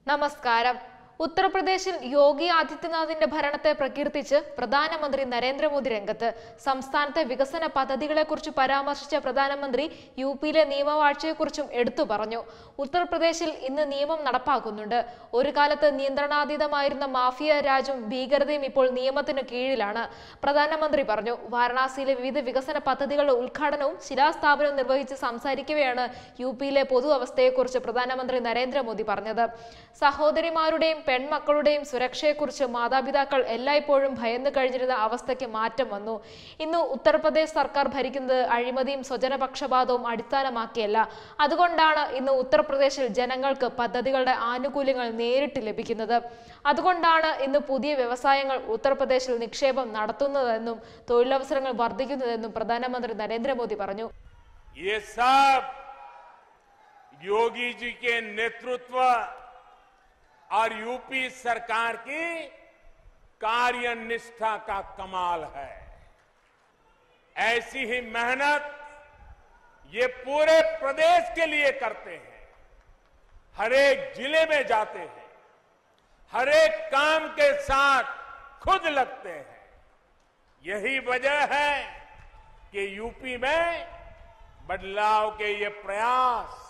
നമസ്കാരം ഉത്തർപ്രദേശിൽ യോഗി ആദിത്യനാഥിന്റെ ഭരണത്തെ പ്രകീർത്തിച്ച് പ്രധാനമന്ത്രി നരേന്ദ്രമോദി രംഗത്ത് സംസ്ഥാനത്തെ വികസന പദ്ധതികളെക്കുറിച്ച് പരാമർശിച്ച പ്രധാനമന്ത്രി യു പിയിലെ നിയമവാഴ്ചയെക്കുറിച്ചും എടുത്തു പറഞ്ഞു ഉത്തർപ്രദേശിൽ ഇന്ന് നിയമം നടപ്പാക്കുന്നുണ്ട് ഒരു കാലത്ത് നിയന്ത്രണാതീതമായിരുന്ന മാഫിയ രാജും ഭീകരതയും ഇപ്പോൾ നിയമത്തിന് കീഴിലാണ് പ്രധാനമന്ത്രി പറഞ്ഞു വാരണാസിയിലെ വിവിധ വികസന പദ്ധതികളുടെ ഉദ്ഘാടനവും ശിലാസ്ഥാപനവും നിർവഹിച്ച് സംസാരിക്കവെയാണ് യു പിയിലെ പൊതു അവസ്ഥയെക്കുറിച്ച് പ്രധാനമന്ത്രി നരേന്ദ്രമോദി പറഞ്ഞത് സഹോദരിമാരുടെയും പെൺമക്കളുടെയും സുരക്ഷയെക്കുറിച്ച് മാതാപിതാക്കൾ എല്ലായ്പ്പോഴും ഭയന്നു കഴിഞ്ഞിരുന്ന അവസ്ഥയ്ക്ക് മാറ്റം വന്നു ഇന്ന് ഉത്തർപ്രദേശ് സർക്കാർ ഭരിക്കുന്നത് അഴിമതിയും സ്വജനപക്ഷപാതവും അടിസ്ഥാനമാക്കിയല്ല അതുകൊണ്ടാണ് ഇന്ന് ഉത്തർപ്രദേശിൽ ജനങ്ങൾക്ക് പദ്ധതികളുടെ ആനുകൂല്യങ്ങൾ നേരിട്ട് ലഭിക്കുന്നത് അതുകൊണ്ടാണ് ഇന്ന് പുതിയ വ്യവസായങ്ങൾ ഉത്തർപ്രദേശിൽ നിക്ഷേപം നടത്തുന്നതെന്നും തൊഴിലവസരങ്ങൾ വർദ്ധിക്കുന്നതെന്നും പ്രധാനമന്ത്രി നരേന്ദ്രമോദി പറഞ്ഞു ये सब योगी जी के नेतृत्व और यूपी सरकार की कार्यनिष्ठा का कमाल है ऐसी ही मेहनत ये पूरे प्रदेश के लिए करते हैं हर एक जिले में जाते हैं हर एक काम के साथ खुद लगते हैं यही वजह है कि यूपी में बदलाव के ये प्रयास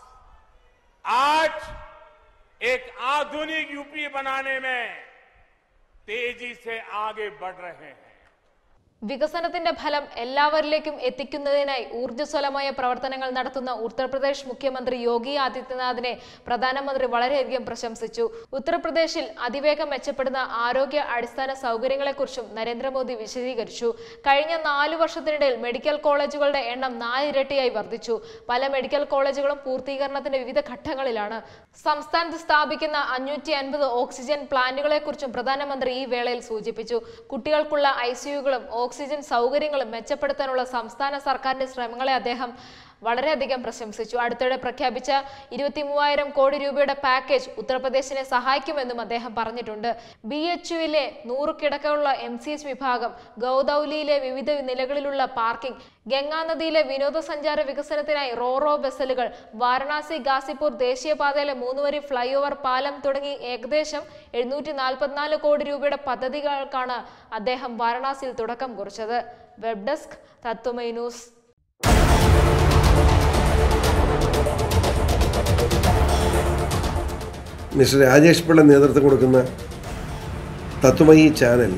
आज एक आधुनिक यूपी बनाने में तेजी से आगे बढ़ रहे हैं വികസനത്തിന്റെ ഫലം എല്ലാവരിലേക്കും എത്തിക്കുന്നതിനായി ഊർജ്ജസ്വലമായ പ്രവർത്തനങ്ങൾ നടത്തുന്ന ഉത്തർപ്രദേശ് മുഖ്യമന്ത്രി യോഗി ആദിത്യനാഥിനെ പ്രധാനമന്ത്രി വളരെയധികം പ്രശംസിച്ചു ഉത്തർപ്രദേശിൽ അതിവേഗം മെച്ചപ്പെടുന്ന ആരോഗ്യ അടിസ്ഥാന സൗകര്യങ്ങളെക്കുറിച്ചും നരേന്ദ്രമോദി വിശദീകരിച്ചു കഴിഞ്ഞ നാലു വർഷത്തിനിടയിൽ മെഡിക്കൽ കോളേജുകളുടെ എണ്ണം നാലിരട്ടിയായി വർദ്ധിച്ചു പല മെഡിക്കൽ കോളേജുകളും പൂർത്തീകരണത്തിന്റെ വിവിധ ഘട്ടങ്ങളിലാണ് സംസ്ഥാനത്ത് സ്ഥാപിക്കുന്ന അഞ്ഞൂറ്റി അൻപത് ഓക്സിജൻ പ്ലാന്റുകളെക്കുറിച്ചും പ്രധാനമന്ത്രി ഈ വേളയിൽ സൂചിപ്പിച്ചു കുട്ടികൾക്കുള്ള ഐസിയുകളും ഓക്സിജൻ സൗകര്യങ്ങളും മെച്ചപ്പെടുത്താനുള്ള സംസ്ഥാന സർക്കാരിന്റെ ശ്രമങ്ങളെ അദ്ദേഹം വളരെയധികം പ്രശംസിച്ചു അടുത്തിടെ പ്രഖ്യാപിച്ച ഇരുപത്തി മൂവായിരം കോടി രൂപയുടെ പാക്കേജ് ഉത്തർപ്രദേശിനെ സഹായിക്കുമെന്നും അദ്ദേഹം പറഞ്ഞിട്ടുണ്ട് ബി എച്ച് യുവിലെ നൂറ് കിടക്കയുള്ള എം സി എച്ച് വിഭാഗം ഗൗദൌലിയിലെ വിവിധ നിലകളിലുള്ള പാർക്കിംഗ് ഗംഗാനദിയിലെ വിനോദസഞ്ചാര വികസനത്തിനായി റോറോ ബസലുകൾ വാരണാസി ഗാസിപൂർ ദേശീയപാതയിലെ മൂന്നുവരി ഫ്ലൈ ഓവർ പാലം തുടങ്ങി ഏകദേശം എഴുന്നൂറ്റി നാൽപ്പത്തിനാല് കോടി രൂപയുടെ പദ്ധതികൾക്കാണ് അദ്ദേഹം വാരണാസിയിൽ തുടക്കം കുറിച്ചത് web desk Tatwamayi news mister Rajesh Pillai നേതൃത്വം കൊടുക്കുന്ന തത്വമയി ചാനൽ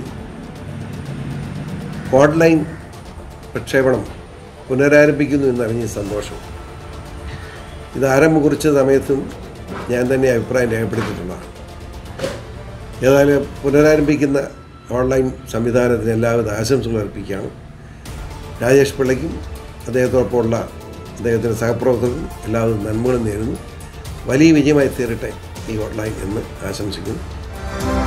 ഓൺലൈൻ പ്രക്ഷേപണം പുനരാരംഭിക്കുന്നു എന്നറിഞ്ഞ സന്തോഷം ഇത് ആരംഭം കുറിച്ച സമയത്തും ഞാൻ തന്നെ അഭിപ്രായം രേഖപ്പെടുത്തിയിട്ടുള്ളതാണ് ഏതായാലും പുനരാരംഭിക്കുന്ന ഓൺലൈൻ സംവിധാനത്തിന് എല്ലാവിധ ആശംസകൾ അർപ്പിക്കുകയാണ് രാജേഷ് പിള്ളയ്ക്കും അദ്ദേഹത്തോടൊപ്പമുള്ള അദ്ദേഹത്തിൻ്റെ സഹപ്രവർത്തകർക്കും എല്ലാവിധ നന്മകളും നേരുന്നു വലിയ വിജയമായി തീരട്ടെ ഈ ഓൺലൈൻ എന്ന് ആശംസിക്കുന്നു